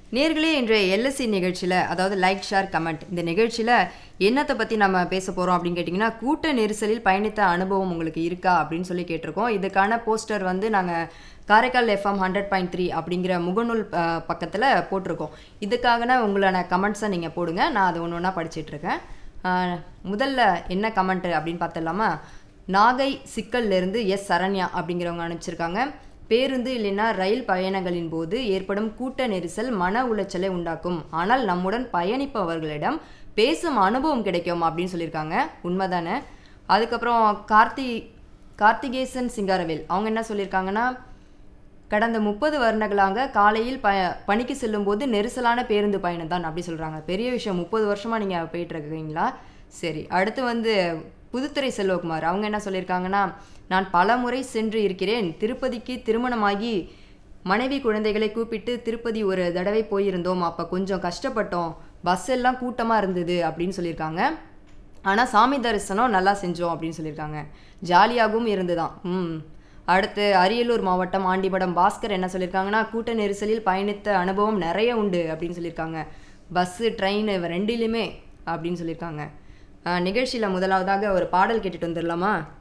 நேர்களே இன்றைய எல்எஸ்சி நிகழ்ச்சியில் அதாவது லைக் ஷேர் கமெண்ட் இந்த நிகழ்ச்சியில் என்னத்தை பற்றி நம்ம பேச போகிறோம் அப்படின்னு கேட்டிங்கன்னா கூட்ட நெரிசலில் பயணித்த அனுபவம் உங்களுக்கு இருக்கா அப்படின்னு சொல்லி கேட்டிருக்கோம் இதுக்கான போஸ்டர் வந்து நாங்கள் Karaikal FM hundred point three அப்படிங்கிற முகநூல் பக்கத்தில் போட்டிருக்கோம் இதுக்காகனா உங்களான கமெண்ட்ஸை நீங்கள் போடுங்க நான் அதை ஒன்று ஒன்றா படிச்சிட்ருக்கேன் முதல்ல என்ன கமெண்ட் அப்படின்னு பார்த்துடலாமா நாகை சிக்கல்லேருந்து எஸ் சரண்யா அப்படிங்கிறவங்க அனுப்பிச்சிருக்காங்க பேருந்து இல்லைன்னா ரயில் பயணங்களின் போது ஏற்படும் கூட்ட நெரிசல் மன உளைச்சலை உண்டாக்கும் ஆனால் நம்முடன் பயணிப்பவர்களிடம் பேசும் அனுபவம் கிடைக்கும் அப்படின்னு சொல்லியிருக்காங்க உண்மைதானே அதுக்கப்புறம் கார்த்தி கார்த்திகேசன் சிங்காரவேல் அவங்க என்ன சொல்லியிருக்காங்கன்னா கடந்த முப்பது வருடங்களாக காலையில் ப பணிக்கு செல்லும்போது நெரிசலான பேருந்து பயணம் தான் அப்படி சொல்கிறாங்க பெரிய விஷயம் முப்பது வருஷமாக நீங்கள் போயிட்டுருக்கீங்களா சரி அடுத்து வந்து புதுத்துறை செல்வகுமார் அவங்க என்ன சொல்லியிருக்காங்கன்னா நான் பல முறை சென்று இருக்கிறேன் திருப்பதிக்கு திருமணமாகி மனைவி குழந்தைகளை கூப்பிட்டு திருப்பதி ஒரு தடவை போயிருந்தோம் அப்போ கொஞ்சம் கஷ்டப்பட்டோம் பஸ் எல்லாம் கூட்டமாக இருந்தது அப்படின்னு சொல்லியிருக்காங்க ஆனால் சாமி தரிசனம் நல்லா செஞ்சோம் அப்படின்னு சொல்லியிருக்காங்க ஜாலியாகவும் இருந்துதான் ம் அடுத்து அரியலூர் மாவட்டம் ஆண்டிபடம் பாஸ்கர் என்ன சொல்லியிருக்காங்கன்னா கூட்ட நெரிசலில் பயணித்த அனுபவம் நிறைய உண்டு அப்படின்னு சொல்லியிருக்காங்க பஸ்ஸு ட்ரெயின் ரெண்டிலுமே அப்படின்னு சொல்லியிருக்காங்க நிகழ்ச்சியில் முதலாவதாக ஒரு பாடல் கேட்டுட்டு வந்துடலாமா